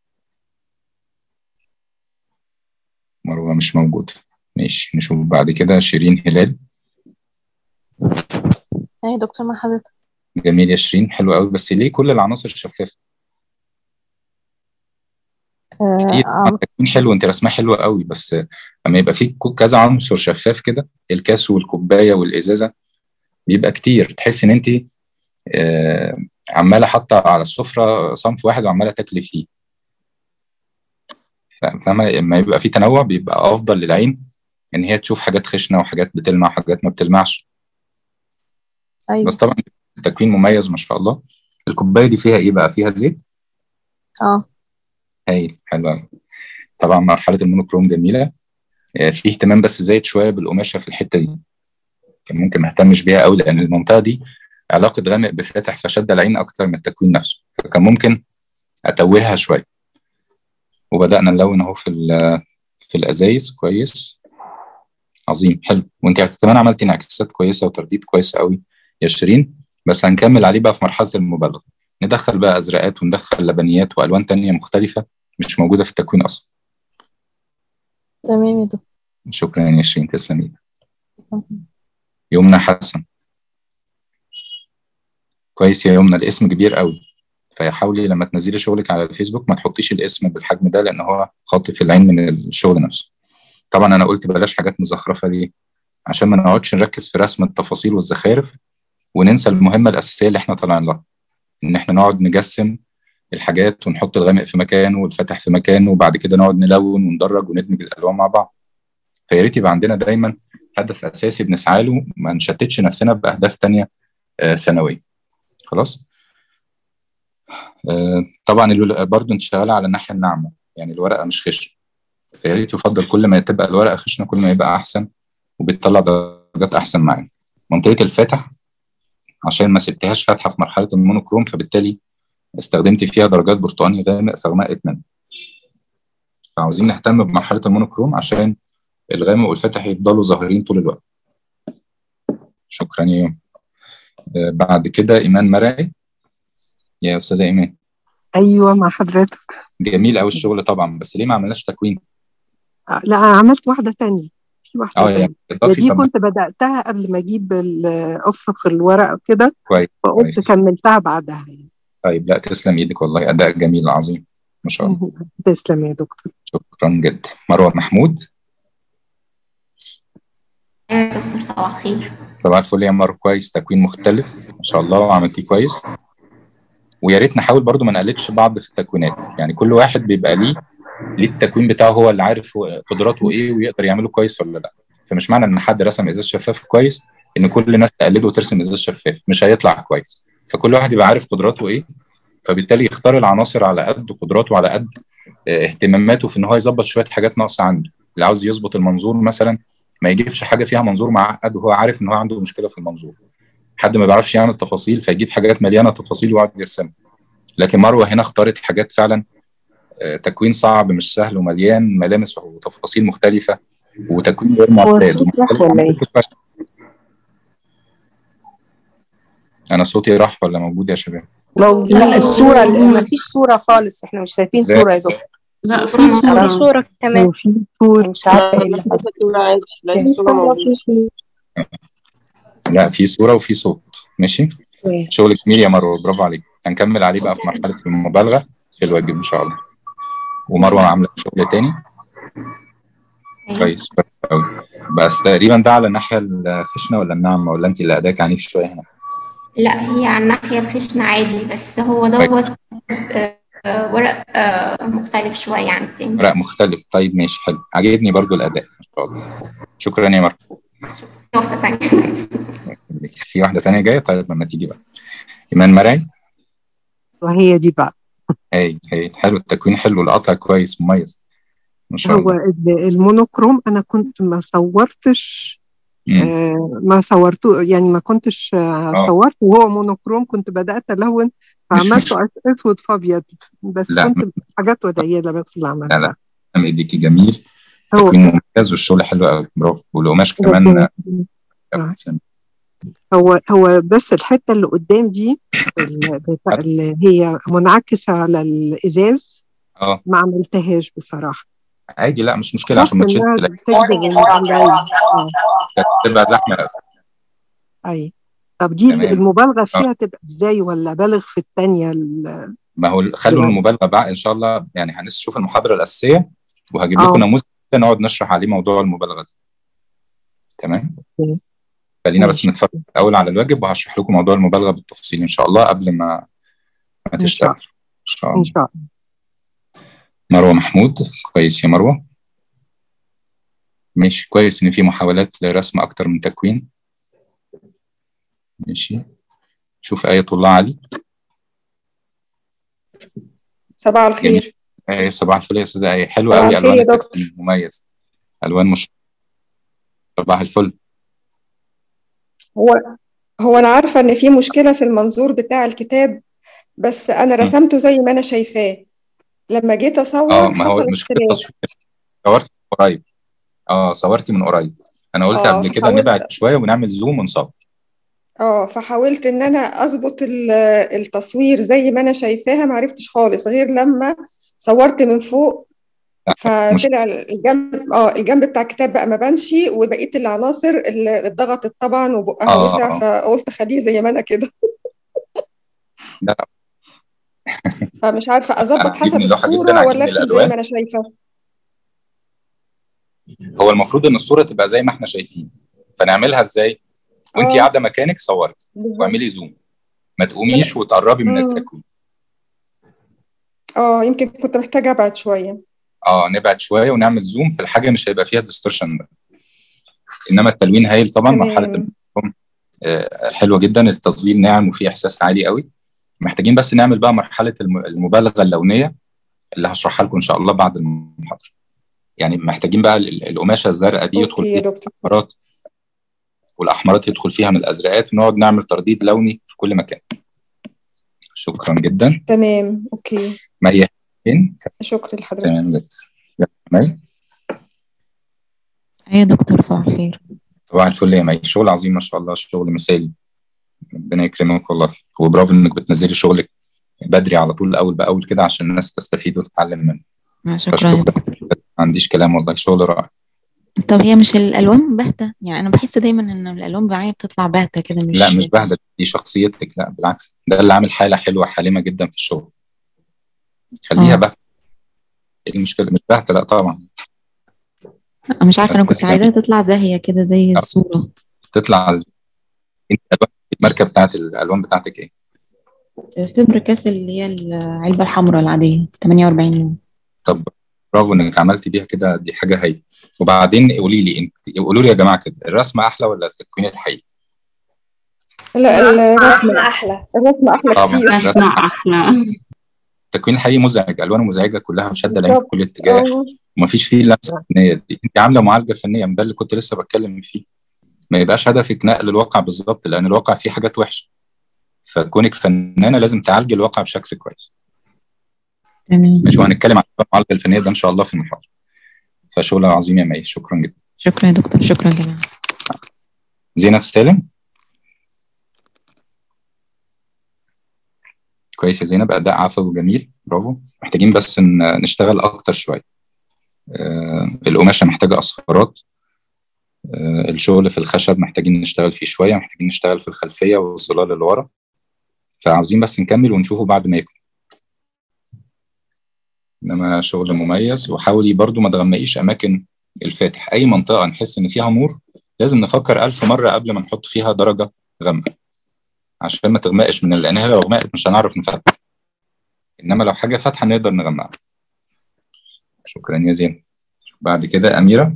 مروه مش موجوده ماشي نشوف بعد كده شيرين هلال ايه دكتور مع حضرتك جميل يا شيرين حلو قوي بس ليه كل العناصر شفافه كتير اه التكوين حلو انت رسمها حلوه قوي بس لما يبقى في كو- كذا عنصر شفاف كده الكاس والكوبايه والازازه بيبقى كتير تحس ان انت آه، عماله حاطه على السفره صنف واحد وعماله تاكلي فيه ف- فاهمه لما يبقى في تنوع بيبقى افضل للعين ان هي تشوف حاجات خشنه وحاجات بتلمع وحاجات ما بتلمعش ايوه بس طبعا التكوين مميز ما شاء الله الكوبايه دي فيها ايه بقى فيها زيت اه هايل حلو قوي طبعا مرحله المونوكروم جميله آه، في اهتمام بس زايد شويه بالقماشه في الحته دي كان ممكن ما اهتمش بيها قوي لان المنطقه دي علاقه غامق بفاتح فشد العين اكتر من التكوين نفسه فكان ممكن اتوهها شويه وبدانا نلون اهو في ال- في الازايز كويس عظيم حلو وانت كمان عملتي انعكاسات كويسه وترديد كويس قوي يا شيرين بس هنكمل عليه بقى في مرحله المبالغه ندخل بقى ازرقات وندخل لبنيات والوان تانية مختلفه مش موجوده في التكوين اصلا تمام يا دكتور شكرا يا شيرين تسلمي يمنى حسن كويس يا يمنى الاسم كبير قوي فحاولي لما تنزلي شغلك على الفيسبوك ما تحطيش الاسم بالحجم ده لان هو خاطف العين من الشغل نفسه طبعا انا قلت بلاش حاجات مزخرفه ليه عشان ما نقعدش نركز في رسم التفاصيل والزخارف وننسى المهمه الاساسيه اللي احنا طالعين لها ان احنا نقعد نجسم الحاجات ونحط الغامق في مكانه والفاتح في مكانه وبعد كده نقعد نلون وندرج وندمج الالوان مع بعض فيا ريت يبقى عندنا دايما هدف اساسي بنسعى له ما نشتتش نفسنا باهداف تانية آه، ثانويه خلاص آه، طبعا الول- برضو انت شغاله على الناحيه الناعمه يعني الورقه مش خشن فيا ريت يفضل كل ما تبقى الورقه خشنه كل ما يبقى احسن وبتطلع درجات احسن معانا منطقه الفاتح عشان ما سبتهاش فاتحه في مرحله المونوكروم فبالتالي استخدمت فيها درجات برتقاني غامق فغمقت منها فعاوزين نهتم بمرحله المونوكروم عشان الغامق والفاتح يفضلوا ظاهرين طول الوقت شكرا يا يوم آه، بعد كده ايمان مرعي يا استاذه ايمان ايوه مع حضرتك جميل قوي الشغل طبعا بس ليه ما عملناش تكوين آه، لا انا عملت واحده تانية في واحده اه تانية يعني ده اضافي دي طب ما- كنت بداتها قبل ما اجيب ال- افرخ الورق كده كويس فقلت كويس كملتها بعدها يعني طيب لا تسلم ايدك والله اداء جميل عظيم ما شاء الله تسلم يا دكتور شكرا جدا مروه محمود يا دكتور صباح الخير صباح الفل يا مروه كويس تكوين مختلف ما شاء الله وعملتيه كويس ويا ريت نحاول برضو ما نقلدش بعض في التكوينات يعني كل واحد بيبقى ليه ليه التكوين بتاعه هو اللي عارف هو قدراته ايه ويقدر يعمله كويس ولا لا فمش معنى ان حد رسم ازاز شفاف كويس ان كل الناس تقلده وترسم ازاز شفاف مش هيطلع كويس فكل واحد يبقى عارف قدراته ايه فبالتالي يختار العناصر على قد قدراته وعلى قد آه، اهتماماته في ان هو يظبط شويه حاجات ناقصه عنده اللي عاوز يظبط المنظور مثلا ما يجيبش حاجه فيها منظور معقد وهو عارف ان هو عنده مشكله في المنظور حد ما بيعرفش يعمل تفاصيل فيجيب حاجات مليانه تفاصيل ويقعد يرسمها لكن مروه هنا اختارت حاجات فعلا آه، تكوين صعب مش سهل ومليان ملامس وتفاصيل مختلفه وتكوين غير هو معتاد الصوت راح ولا ايه؟ انا صوتي راح ولا موجود يا شباب موجود لا الصورة ما فيش صورة خالص احنا مش شايفين إزاي؟ صورة يا دكتور لا في في صورة صورة كمان وفي صورة مش عارفة ايه اللي حصل صورة عادي لا الصورة موجودة لا في صوره وفي صوت ماشي شغل جميل يا مروه برافو عليك هنكمل عليه بقى في مرحله المبالغه في الواجب ان شاء الله ومروه عامله شغل تاني كويس كويس أوي. بس تقريبا ده على الناحيه الخشنه ولا الناعمه ولا انت اللي اداك عنيف شويه هنا لا هي على الناحية الخشنة عادي بس هو دوت آه، آه، ورق آه، مختلف شوية عن التاني ورق مختلف طيب ماشي حلو عجبني برضو الاداء ما شاء الله شكرا يا مروه واحدة تانية في واحده ثانيه جايه طيب لما تيجي بقى ايمان مرعي وهي دي بقى هاي هاي حلو التكوين حلو القطع كويس مميز ما شاء هو الله ال- المونوكروم انا كنت ما صورتش مم. آه، ما صورته يعني ما كنتش آه، اه صورت وهو مونوكروم كنت بدأت ألون مش فعملته مش أس- أسود فأبيض بس لا كنت حاجات قليلة بس اللي لا لا عملتها قدام ايديكي جميل هو تكوين ممتاز والشغل حلو قوي برافو والقماش ربنا كمان يخليك. آه. تسلم. هو هو بس الحتة اللي قدام دي ال- بتاع- اللي هي منعكسة على الإزاز اه ما عملتهاش بصراحة عادي لا مش مشكله خفت عشان ما تشد إنها العين. تجذب العين اه كانت تبقى زحمه قوي أي طب دي تمام المبالغة اه فيها تبقى إزاي ولا بالغ في التانية ال- ما هو خلوا يعني المبالغه بقى ان شاء الله يعني هنشوف المحاضره الاساسيه وهجيب لكم اه نموذج كده نقعد نشرح عليه موضوع المبالغه دي تمام أوكي. خلينا بس ماشي نتفرج الاول على الواجب وهشرح لكم موضوع المبالغه بالتفصيل ان شاء الله قبل ما ما إن شاء تشتغل ان شاء إن الله شاء الله مروه محمود كويس يا مروه ماشي كويس ان في محاولات لرسم اكتر من تكوين ماشي شوف آية الله علي صباح جميل الخير آية صباح الفل يا أستاذة آية حلوة صباح قوي الخير يا ألوان دكتور التكوين مميز ألوان مش صباح الفل هو هو أنا عارفة إن في مشكلة في المنظور بتاع الكتاب بس أنا م. رسمته زي ما أنا شايفاه لما جيت اه أصور ما هو حصل مشكلة اختلاف التصوير صورت من قريب اه صورتي من قريب أنا قلت اه قبل كده فحاولت نبعد شوية ونعمل زوم ونصور اه فحاولت ان انا اظبط ال- التصوير زي ما انا شايفاها معرفتش خالص غير لما صورت من فوق لا مش فطلع الجنب اه الجنب بتاع الكتاب بقى ما بانش وبقيه العناصر اللي اتضغطت طبعا وبقها اه وسع اه فقلت خليه زي ما انا كده لا فمش عارفه اظبط عاجبني حسب اللوحة جدا الصوره ولا عاجبني ارسم زي الألوان ما انا شايفه هو المفروض إن الصورة تبقى زي ما إحنا شايفين فنعملها إزاي؟ وأنت اه قاعدة مكانك صوري بالظبط واعملي زوم ما من- تقوميش وتقربي من مم. التكوين اه يمكن كنت محتاجه ابعد شويه اه نبعد شوية ونعمل زوم في الحاجة مش هيبقى فيها ديستورشن انما التلوين هايل طبعا مرحله تمام الفهم آه، حلوه جدا التظليل ناعم وفيه احساس عالي قوي محتاجين بس نعمل بقى مرحله الم- المبالغه اللونيه اللي هشرحها لكم ان شاء الله بعد المحاضره يعني محتاجين بقى ال- القماشه الزرقاء دي يدخل اوكي يا فيها دكتور الاحمرات والاحمرات يدخل فيها من الازرقات ونقعد نعمل ترديد لوني في كل مكان شكرا جدا تمام اوكي مي فين شكرا لحضرتك تمام جدا يلا، مي ايه يا دكتور صباح الخير صباح الفل يا مي شغل عظيم ما شاء الله شغل مثالي ربنا يكرمك والله وبرافو انك بتنزلي شغلك بدري على طول اول باول كده عشان الناس تستفيد وتتعلم منه آه، شكرا يا فشكرا دكتور ما عنديش كلام والله شغل رائع طب هي مش الالوان باهته يعني انا بحس دايما ان الالوان معايا بتطلع باهته كده مش لا مش بهدل دي شخصيتك لا بالعكس ده اللي عامل حاله حلوه حالمه جدا في الشغل خليها اه بهته ايه المشكله مش بهته لا طبعا مش عارفه انا بس كنت تسلمي عايزاها تطلع زاهيه كده زي الصوره تطلع ز- انت الألوان- الماركه بتاعت الالوان بتاعتك ايه فبر كاس اللي هي العلبه الحمراء العاديه 48 يوم طب برافو انك عملتي بيها كده دي حاجه هايله وبعدين قولي لي انت قولوا لي يا جماعه كده الرسم احلى ولا التكوين الحقيقي لا الرسم رسم احلى الرسم احلى طبعا كتير الرسم رسمة أحلى التكوين الحقيقي مزعج الوانه مزعجه كلها شاده العين في بالظبط كل اتجاه اه ومفيش فيه اللمسه الفنيه دي انت عامله معالجه فنيه ده اللي كنت لسه بتكلم فيه ما يبقاش هدفك نقل الواقع بالظبط لان الواقع فيه حاجات وحشه فكونك فنانه لازم تعالجي الواقع بشكل كويس تمام ماشي وهنتكلم عن المعالجه الفنيه ده ان شاء الله في المحاضره فشغل عظيم يا مي شكرا جدا شكرا يا دكتور شكرا يا جماعه زينب سالم كويس يا زينب اداء عفوي وجميل برافو محتاجين بس ان نشتغل اكتر شويه آه القماشه محتاجه اصفارات آه الشغل في الخشب محتاجين نشتغل فيه شويه محتاجين نشتغل في الخلفيه والظلال اللي ورا فعاوزين بس نكمل ونشوفه بعد ما يكمل انما شغل مميز وحاولي برضو ما تغمقيش اماكن الفاتح اي منطقه نحس ان فيها نور لازم نفكر ألف مره قبل ما نحط فيها درجه غامقه عشان ما تغمقش من لانها لو غمقت مش هنعرف نفتح انما لو حاجه فاتحه نقدر نغمقها شكرا يا زين بعد كده اميره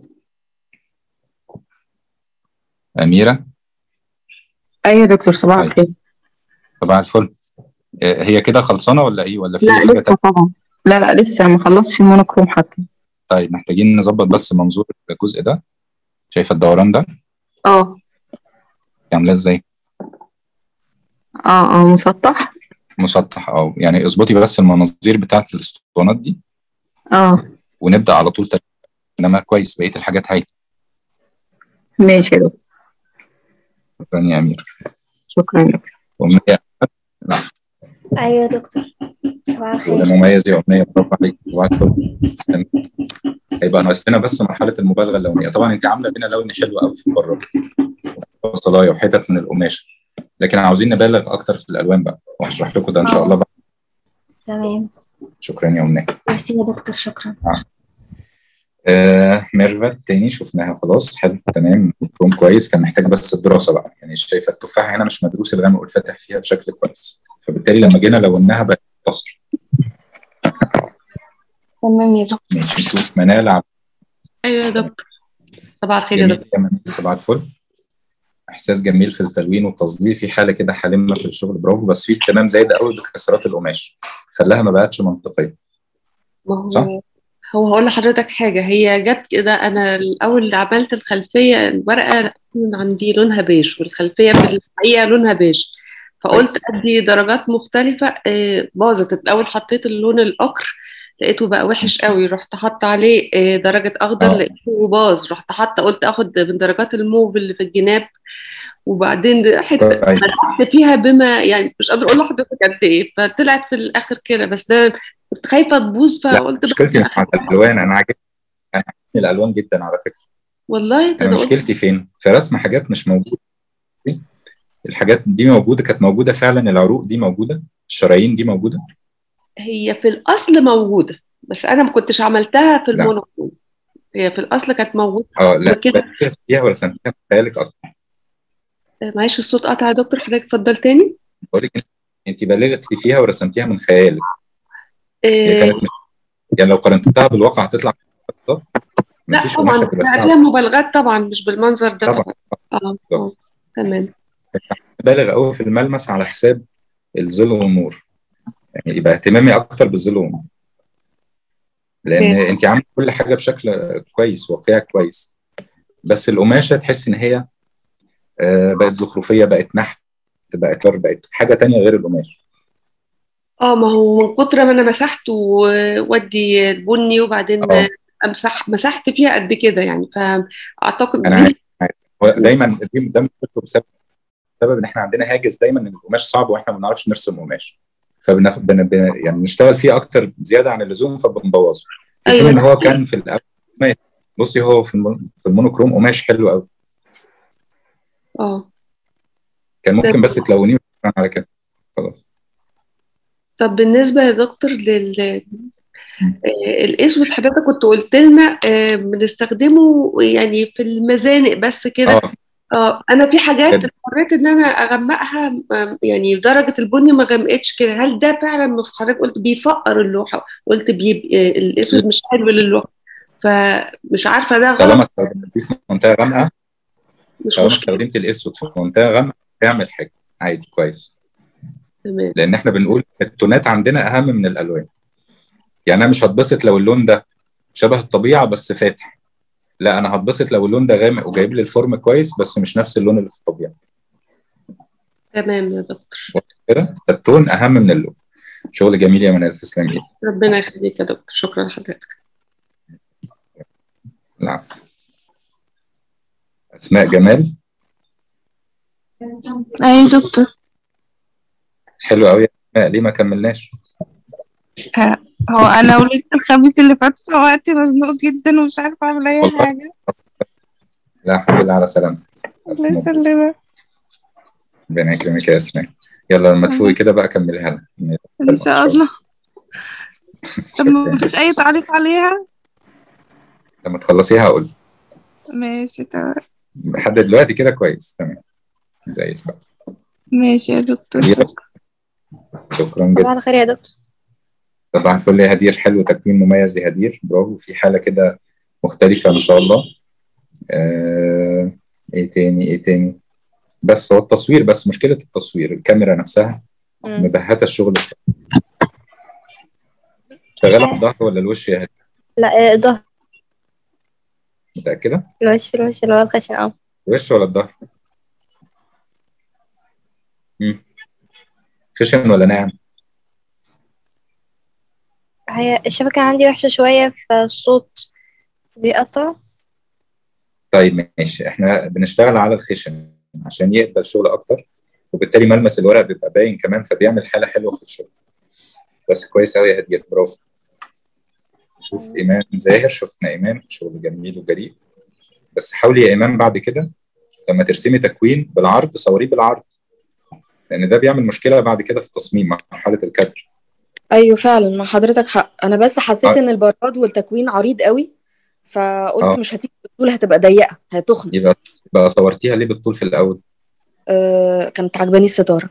اميره ايوه يا دكتور صباح طيب الخير صباح الفل آه، هي كده خلصانه ولا ايه ولا في لا حاجه لسه تانية طبعا لا لا لسه ما خلصتش المونوكروم حتى طيب محتاجين نظبط بس منظور الجزء ده شايفه الدوران ده اه عاملاه ازاي اه اه مسطح مسطح اه يعني اظبطي بس المناظير بتاعت الاسطوانات دي اه ونبدا على طول تركيب انما كويس بقيه الحاجات هاي ماشي يا دكتور شكرا يا امير شكرا يا دكتور أمنية لا ايوه يا دكتور صباح الخير وده مميز يا أمنية برافو عليك صباح الفل استنى. هيبقى ناقص لنا بس مرحلة المبالغة اللونية طبعا أنت عاملة بينا لون حلو قوي في بره صلاية وحتت من القماش لكن عاوزين نبالغ أكتر في الألوان بقى وهشرح لكم ده إن شاء الله بقى تمام شكرا يا أمنية ميرسي يا دكتور شكرا آه. آه ميرفت تاني شفناها خلاص حلو تمام كروم كويس كان محتاج بس الدراسه بقى يعني شايفه التفاحه هنا مش مدروس الغامق والفاتح فيها بشكل كويس فبالتالي لما جينا لوناها بقت متصل تمام يا دكتور ماشي نشوف منال عبد ايوه يا دكتور صباح الخير يا جميل دكتور كمان صباح الفل احساس جميل في التلوين والتصدير في حاله كده حالمه في الشغل برافو بس في اهتمام زايد قوي بكسرات القماش خلاها ما بقتش منطقيه ما صح؟ هو هو هقول لحضرتك حاجة هي جت كده أنا الأول اللي عملت الخلفية الورقة من عندي لونها بيج والخلفية في الحقيقة لونها بيج فقلت أدي درجات مختلفة آه، باظت الأول حطيت اللون الأكر لقيته بقى وحش قوي رحت حاطة عليه آه، درجة أخضر آه. لقيته باظ رحت حاطة قلت آخد من درجات الموف اللي في الجناب وبعدين حتة طيب. مسحت فيها بما يعني مش قادرة أقول لحضرتك قد إيه فطلعت في الآخر كده بس ده كنت خايفة تبوظ لا فقلت بقى مشكلتي مش مع الالوان انا عاجبني أنا عاجبني الالوان جدا على فكره والله ده انا أنا قلت مشكلتي فين في رسم حاجات مش موجوده الحاجات دي موجوده كانت موجوده فعلا العروق دي موجوده الشرايين دي موجوده هي في الأصل موجودة بس أنا ما كنتش عملتها في لا. المونوكروم هي في الأصل كانت موجودة اه لا وكده بلغت فيها ورسمتها في خيالك اكتر معلش الصوت قطع يا دكتور حضرتك اتفضل تاني بقول لك انت بلغتي فيها ورسمتيها من خيالك هي إيه كانت مش يعني لو قارنتها بالواقع هتطلع بالظبط لا مفيش طبعا قماشه تبقى ده فيها عليها مبالغات طبعا مش بالمنظر ده طبعا اه اه تمام بالغ قوي في الملمس على حساب الظل والنور يعني يبقى اهتمامي اكتر بالظل والنور لان إيه. انت عامله كل حاجه بشكل كويس واقعي كويس بس القماشه تحس ان هي آه، بقت زخرفيه بقت نحت بقت بقت حاجه تانية غير القماش اه ما هو من كتر ما انا مسحت وودي البني وبعدين اه امسح مسحت فيها قد كده يعني فاعتقد انا عارف دي عارف. هو دايما دي ده مشكلته بسبب بسبب ان احنا عندنا هاجس دايما ان القماش صعب واحنا ما بنعرفش نرسم قماش فبناخد بن... بن... يعني بنشتغل فيه اكتر زياده عن اللزوم فبنبوظه في حين ايوه ان هو كان في الاول قماش. بصي هو في الم... في المونوكروم قماش حلو قوي اه كان ممكن طب بس تلونيه وشكراً على كده خلاص طب بالنسبة يا دكتور لل آه، الاسود حضرتك كنت قلت لنا آه، بنستخدمه يعني في المزانق بس كده اه اه انا في حاجات كده. اضطريت ان انا اغمقها آه، يعني درجة البني ما غمقتش كده هل ده فعلا مش حضرتك قلت بيفقر اللوحة قلت بيبقى الاسود مش حلو للوحة فمش عارفة ده طالما غلط استخدمتيه في منطقه غامقه مش طالما مشكلة استخدمت الاسود في منطقه غامقه اعمل حاجه عادي كويس تمام لان احنا بنقول التونات عندنا اهم من الالوان يعني انا مش هتبسط لو اللون ده شبه الطبيعه بس فاتح لا انا هتبسط لو اللون ده غامق وجايب لي الفورم كويس بس مش نفس اللون اللي في الطبيعه تمام يا دكتور كده التون اهم من اللون شغل جميل يا منال تسلم ايدك ربنا يخليك يا دكتور شكرا لحضرتك العفو اسماء جمال اي دكتور حلو قوي يا اسماء ليه ما كملناش آه، هو انا ولدت الخميس اللي فات في وقتي مزنوق جدا ومش عارفه اعمل اي والله حاجه لا الحمد لله على سلامتك الف الله مبروك يسلمك ربنا يكرمك يا اسماء يلا لما تفوقي كده بقى كمليها لنا ان شاء الله طب ما فيش اي تعليق عليها لما تخلصيها هقول ماشي تمام لحد دلوقتي كده كويس تمام زي الفل ماشي يا دكتور هدير، شكرا صباح جدا الخير يا دكتور صباح الفل يا هدير حلو تكوين مميز يا هدير برافو في حالة كده مختلفة ما شاء الله آه... ايه تاني ايه تاني بس هو التصوير بس مشكلة التصوير الكاميرا نفسها مم. مبهتة الشغل شوية. شغالة على الظهر ولا الوش يا هدير لا آه، ظهر متاكده الوش الوش اللي هو الخشن اه الوش ولا الظهر مم. خشن ولا ناعم هي الشبكة عندي وحشة شوية فالصوت بيقطع طيب ماشي احنا بنشتغل على الخشن عشان يقبل شغل اكتر وبالتالي ملمس الورق بيبقى باين كمان فبيعمل حاله حلوه في الشغل بس كويس قوي يا هديه برافو شوف ايمان زاهر شفنا ايمان شغل جميل وجريء بس حاولي يا ايمان بعد كده لما ترسمي تكوين بالعرض صوريه بالعرض لان ده بيعمل مشكله بعد كده في التصميم مرحله الكادر ايوه فعلا مع حضرتك حق انا بس حسيت آه. ان البراد والتكوين عريض قوي فقلت آه. مش هتيجي بالطول هتبقى ضيقه هتخنق يبقى يبقى صورتيها ليه بالطول في الاول آه كانت عجباني الستاره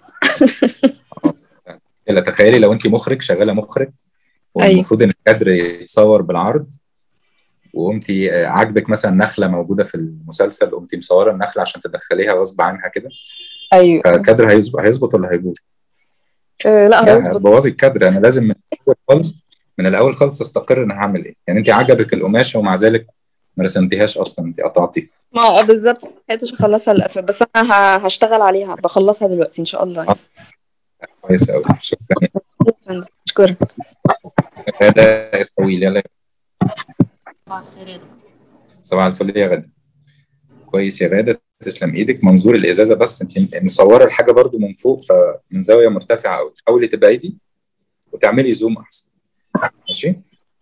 لا تخيلي لو انت مخرج شغاله مخرج أيوة. والمفروض ان الكادر يتصور بالعرض وقمتي آه، عاجبك مثلا نخله موجوده في المسلسل قمتي مصوره النخله عشان تدخليها غصب عنها كده ايوه فالكادر هيظبط هيظبط ولا هيبوظ؟ آه لا يعني هيظبط بوظي الكادر انا لازم من الاول خالص من الاول خالص استقر انا هعمل ايه يعني انت عجبك القماشه ومع ذلك ما رسمتيهاش اصلا انت قطعتي ما آه، بالظبط ما لحقتش اخلصها للاسف بس انا ه- هشتغل عليها بخلصها دلوقتي ان شاء الله يعني. كويس قوي شكرا يا فندم اشكرك غدا الطويل يلا صباح الخير يا دكتور صباح الفل يا غدا كويس يا غاده تسلم ايدك منظور الازازه بس انت مصوره الحاجه برضو من فوق فمن زاويه مرتفعه قوي حاولي تبعدي وتعملي زوم احسن ماشي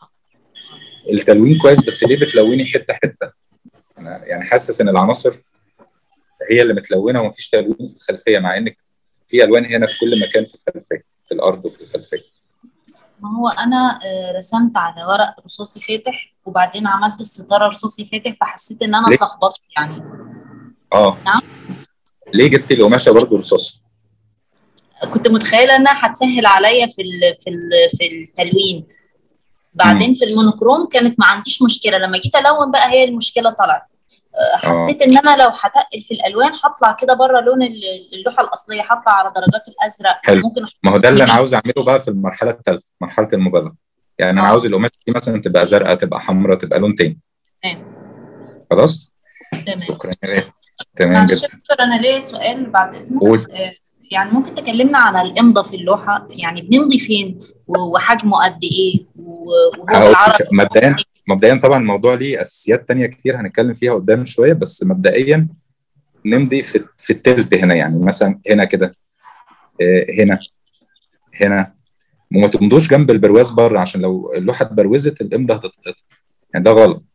التلوين كويس بس ليه بتلوني حته حته انا يعني حاسس ان العناصر هي اللي متلونه ومفيش تلوين في الخلفيه مع انك في الوان هنا في كل مكان في الخلفيه في الارض وفي الخلفيه ما هو انا آه، رسمت على ورق رصاصي فاتح وبعدين عملت الستاره رصاصي فاتح فحسيت ان انا ليه؟ اتلخبطت يعني اه نعم ليه جبتي القماشه برضو رصاصي كنت متخيله انها هتسهل عليا في ال في ال في التلوين بعدين في المونوكروم كانت ما عنديش مشكله لما جيت الون بقى هي المشكله طلعت آه، حسيت ان انا لو هتقل في الالوان هطلع كده بره لون ال- اللوحه الاصليه هطلع على درجات الازرق حلو ممكن ما هو ده اللي انا عاوز اعمله بقى في المرحله الثالثه مرحله المبالغه يعني انا عاوز القماشه دي مثلا تبقى زرقاء تبقى حمراء تبقى لون تاني تمام خلاص تمام شكرا يا غالي تمام معلش يا جدا دكتور انا ليا سؤال بعد اذنك قول. آه، يعني ممكن تكلمنا على الامضه في اللوحه يعني بنمضي فين و- وحجمه قد ايه و- وهو هقول بالعربي لك مبدئيا مبدئيا طبعا الموضوع ليه اساسيات تانية كتير هنتكلم فيها قدام شويه بس مبدئيا نمضي في في التلت هنا يعني مثلا هنا كده آه، هنا هنا وما تمضوش جنب البرواز بره عشان لو اللوحه اتبروزت الامضه هتتقطع يعني ده غلط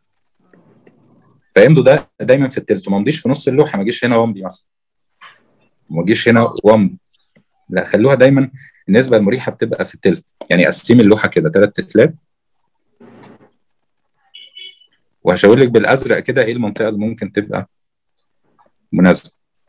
فامضوا ده دايما في التلت وما امضيش في نص اللوحه ما اجيش هنا وامضي مثلا وما اجيش هنا وامضي لا خلوها دايما النسبه المريحه بتبقى في التلت يعني قسمي اللوحه كده ثلاث تلات وهشاور لك بالازرق كده ايه المنطقه اللي ممكن تبقى مناسبه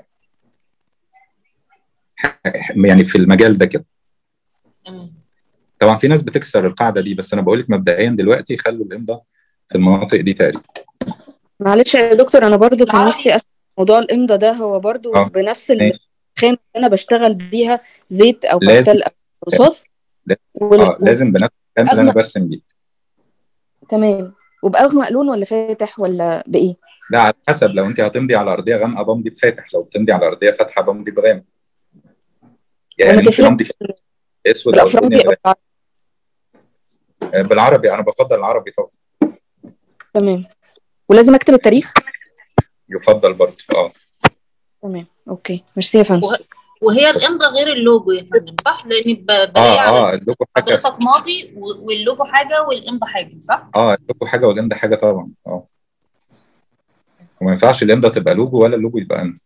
يعني في المجال ده كده طبعا في ناس بتكسر القاعده دي بس انا بقول لك مبدئيا دلوقتي خلوا الامضاء في المناطق دي تقريبا معلش يا دكتور انا برضو كان نفسي اسال موضوع الامضه ده هو برضو آه. بنفس ماشي. الخامه اللي انا بشتغل بيها زيت او لازم. باستيل او رصاص لا- وال- اه لازم بنفس الكلام اللي انا أغمق- برسم بيه تمام وبأغمق لون ولا فاتح ولا بايه ده على حسب لو انت هتمضي على ارضيه غامقه بمضي بفاتح لو بتمضي على ارضيه فاتحه بمضي بغامق يعني وما ممكن تفرق امضي في اسود او بالافرنجي الدنيا او غامقة. آه، بالعربي انا بفضل العربي طبعا تمام ولازم اكتب التاريخ يفضل برضه اه تمام اوكي ميرسي يا فندم وه- وهي الامضه غير اللوجو يا فندم صح؟ لاني ب- اه بلاقي على اه اللوجو حاجه حضرتك ماضي و- واللوجو حاجه والامضه حاجه صح؟ اه اللوجو حاجه والامضه حاجه طبعا اه وما ينفعش الامضه تبقى لوجو ولا اللوجو يبقى امضه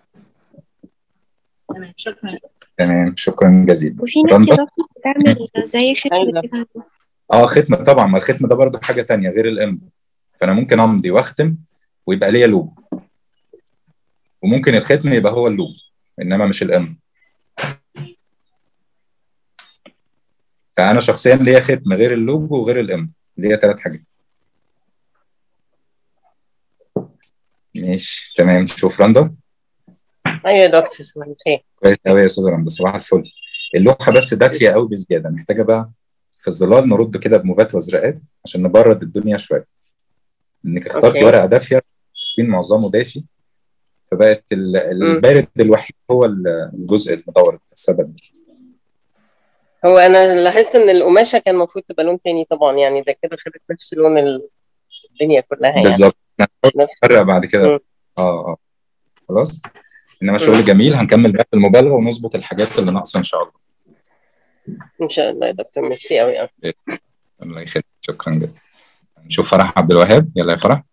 تمام شكرا تمام شكرا جزيلا وفي ناس يا رندا دكتور بتعمل زي ختم كده اه ختم طبعا ما الختم ده برضه حاجه تانية غير الامضه فانا ممكن امضي واختم ويبقى ليا لوجو وممكن الختم يبقى هو اللوجو انما مش الامضه فانا شخصيا ليا ختم غير اللوجو وغير الامضه ليا ثلاث حاجات ماشي تمام شوف رندا ايوه يا دكتور صباح الخير كويس قوي يا استاذ رندا صباح الفل اللوحه بس دافيه قوي بزياده محتاجه بقى في الظلال نرد كده بموفات وازرقات عشان نبرد الدنيا شويه انك اخترتي اوكي ورقه دافيه التكوين معظمه دافي فبقت ال- البارد الوحيد هو الجزء المدور السبب دي هو انا لاحظت ان القماشه كان المفروض تبقى لون تاني طبعا يعني ده كده خدت نفس لون ال- الدنيا كلها يعني بالظبط نحاول نفس نفرق بعد كده مم. اه اه خلاص انما مم. شغل جميل هنكمل بقى في المبالغه ونظبط الحاجات اللي ناقصه ان شاء الله ان شاء الله يا دكتور ميرسي قوي قوي الله يخليك شكرا جدا نشوف فرح عبد الوهاب يلا يا فرح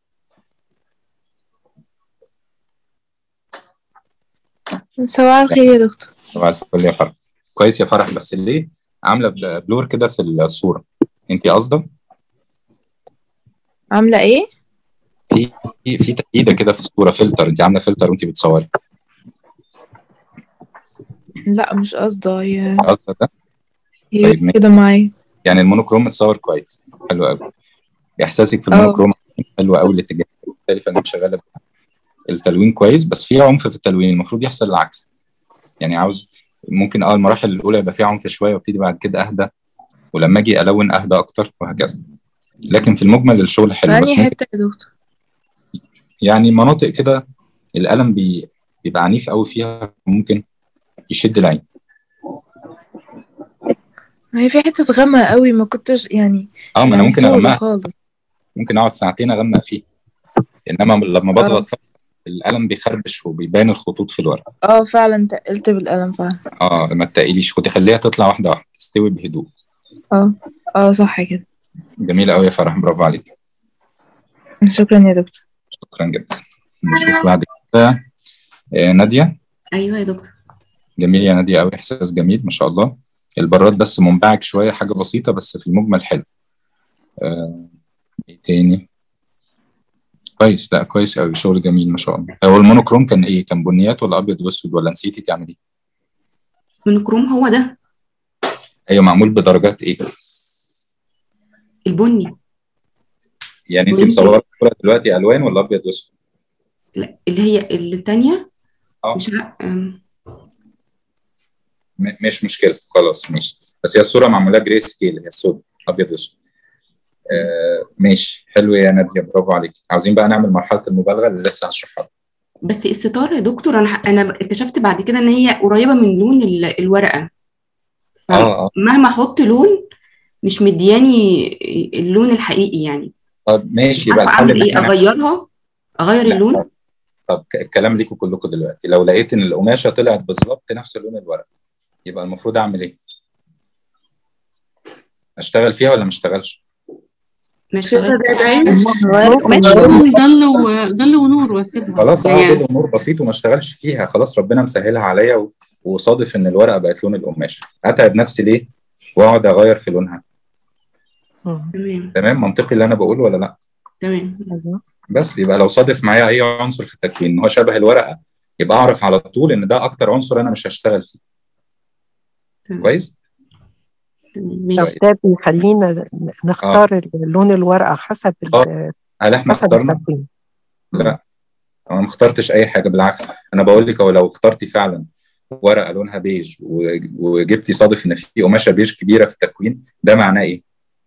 صباح الخير يا دكتور صباح الفل يا فرح كويس يا فرح بس ليه عامله بل- بلور كده في الصوره انت قصده عاملة ايه؟ في في في تأييدة كده في الصوره فلتر انت عامله فلتر وانت بتصوري لا مش قصده هي قصده ده هي طيب ماشي. كده معايا يعني المونوكروم متصور كويس حلو قوي احساسك في اه المونوكروم حلو قوي الاتجاه مختلفه انك شغاله التلوين كويس بس في عنف في التلوين المفروض يحصل العكس يعني عاوز ممكن اه المراحل الاولى يبقى فيها عنف شويه وابتدي بعد كده اهدى ولما اجي الون اهدى اكتر وهكذا لكن في المجمل الشغل حلو في بس أنهي ممكن حتة يا دكتور؟ يعني مناطق كده القلم بي بيبقى عنيف قوي فيها ممكن يشد العين ما هي في حتة غامقة قوي ما كنتش يعني اه ما انا يعني ممكن سودة اغمقها خالص ممكن اقعد ساعتين اغمق فيه انما لما اه بضغط ف- القلم بيخربش وبيبان الخطوط في الورق اه فعلا تقلت بالقلم فعلا اه ما تقليش كنت خليها تطلع واحده واحده تستوي بهدوء اه اه صح كده جميله قوي يا فرح برافو عليك شكرا يا دكتور شكرا جدا نشوف بعد كده آه ناديه ايوه يا دكتور جميل يا ناديه قوي احساس جميل ما شاء الله البراد بس منبعج شويه حاجه بسيطه بس في المجمل حلو آه ايه تاني كويس لا كويس قوي شغل جميل ما شاء الله هو المونوكروم كان ايه كان بنيات ولا ابيض واسود ولا نسيتي تعملي مونوكروم هو ده ايوه معمول بدرجات ايه البني يعني انت بني مصوره الصوره دلوقتي الوان ولا ابيض واسود لا اللي هي اللي التانية اه مش ع... أم، م- مش مشكله خلاص ماشي بس هي الصوره معموله جري سكيل هي السود ابيض واسود آه ماشي حلو يا ناديه برافو عليك عاوزين بقى نعمل مرحله المبالغه اللي لسه هشرحها لك. بس الستارة يا دكتور انا انا اكتشفت بعد كده ان هي قريبة من لون ال- الورقة اه اه مهما احط لون مش مدياني اللون الحقيقي يعني طب ماشي يبقى عارفة الحل اعمل ان ايه احنا اغيرها اغير لا اللون طب طب ك- الكلام ليكم كلكم دلوقتي لو لقيت ان القماشه طلعت بالظبط نفس لون الورق يبقى المفروض اعمل ايه؟ اشتغل فيها ولا ما اشتغلش؟ ما شايفة اشتغلتش ده بعيد ممكن ضل و... ضل ونور واسيبها خلاص اه يعني دول امور بسيط وما اشتغلش فيها خلاص ربنا مسهلها عليا و... وصادف ان الورقه بقت لون القماش اتعب نفسي ليه؟ واقعد اغير في لونها تمام تمام منطقي اللي انا بقوله ولا لا؟ تمام بس يبقى لو صادف معايا اي عنصر في التكوين ان هو شبه الورقه يبقى اعرف على طول ان ده اكتر عنصر انا مش هشتغل فيه كويس؟ تمام طب ده بيخلينا نختار لون الورقة حسب ال- اه هل احنا حسب اخترنا؟ التكوين لا انا ما اخترتش اي حاجه بالعكس انا بقول لك هو لو اخترتي فعلا ورقه لونها بيج و- وجبتي صادف ان في قماشه بيج كبيره في التكوين ده معناه ايه؟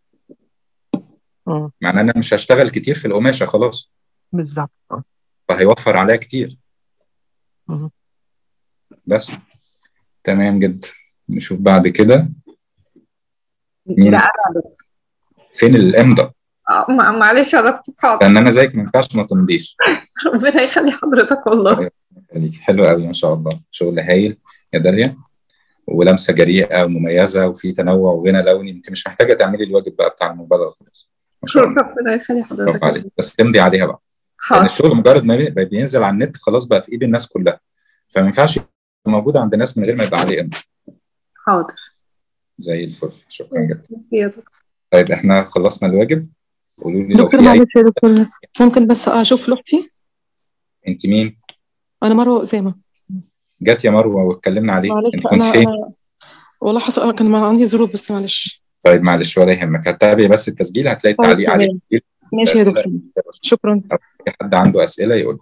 مم. معناه ان انا مش هشتغل كتير في القماشه خلاص بالظبط آه. فهيوفر عليا كتير مم. بس تمام جدا نشوف بعد كده مين ده أنا فين الامضه آه، مع- معلش يا دكتور حاضر لان انا زيك ما ينفعش ما تمضيش ربنا يخلي حضرتك والله خليك حلو قوي ما شاء الله شغل هايل يا داليا ولمسه جريئه ومميزه وفي تنوع وغنى لوني انت مش محتاجه تعملي الواجب بقى بتاع المبالغه خلاص ما شاء الله ربنا يخلي حضرتك برافو يا عليك سيدي. بس تمضي عليها بقى لان حاضر الشغل مجرد ما بي- بينزل على النت خلاص بقى في ايد الناس كلها فما ينفعش يبقى موجود عند الناس من غير ما يبقى عليه امضاء حاضر زي الفل شكرا جدا ميرسي يا دكتور طيب احنا خلصنا الواجب قولوا لي لو دكتور في اي معلش يا دكتور ممكن بس اشوف لوحتي انت مين انا مروه اسامه جت يا مروه واتكلمنا عليه معلش انت كنت انا فين انا والله حصل كان مع- عندي ظروف بس معلش طيب معلش ولا يهمك هتتابعي بس التسجيل هتلاقي طيب التعليق عليه تمام ماشي يا دكتور شكرا في حد عنده اسئله يقول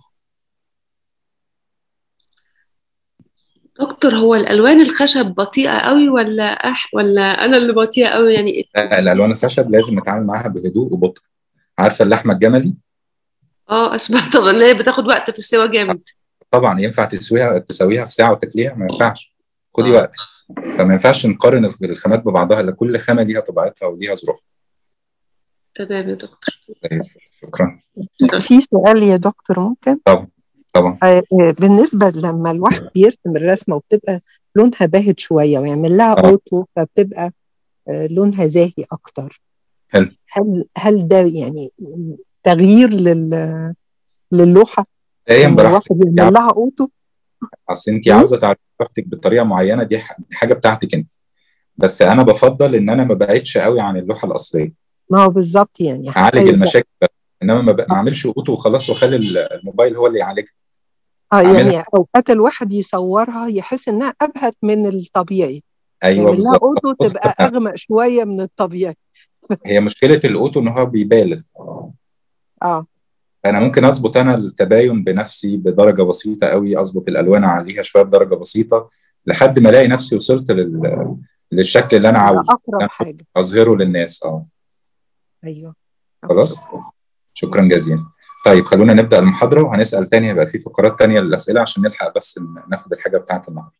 دكتور هو الالوان الخشب بطيئه قوي ولا أح ولا انا اللي بطيئه قوي يعني لا الالوان الخشب لازم نتعامل معاها بهدوء وبطء عارفه اللحمه الجملي اه اسمع طبعا ان هي بتاخد وقت في السوا جامد طبعا ينفع تسويها تسويها في ساعه وتاكليها ما ينفعش خدي وقت فما ينفعش نقارن الخامات ببعضها الا كل خامه ليها طبيعتها وليها ظروفها تمام يا دكتور طيب، شكرا في سؤال يا دكتور ممكن طبعا طبعا آه، آه، بالنسبة لما الواحد بيرسم الرسمة وبتبقى لونها باهت شوية ويعمل لها آه. اوتو فبتبقى آه، لونها زاهي أكتر حلو هل هل ده يعني تغيير لل للوحة هي إن براحتك الواحد يعمل لها اوتو اصل انت عاوزه تعرفي براحتك بطريقه معينه دي ح- دي حاجه بتاعتك انت بس انا بفضل ان انا ما بعدش قوي عن اللوحه الاصليه ما هو بالظبط يعني اعالج هيبقى- المشاكل بس. انما ما, ب... ما اعملش اوتو وخلاص واخلي ال- الموبايل هو اللي يعالجها اه أعملها. يعني اوقات الواحد يصورها يحس انها ابهت من الطبيعي ايوه يعمل لها بالظبط اوتو تبقى اغمق شويه من الطبيعي هي مشكله الاوتو ان هو بيبالغ اه انا ممكن اظبط انا التباين بنفسي بدرجه بسيطه قوي اظبط الالوان عليها شويه بدرجه بسيطه لحد ما الاقي نفسي وصلت لل... للشكل اللي انا عاوزه اقرب أنا حاجه اظهره للناس اه ايوه خلاص شكرا جزيلا طيب خلونا نبدا المحاضره وهنسال تاني هيبقى في فقرات تانية للاسئله عشان نلحق بس ن- ناخد الحاجه بتاعت النهارده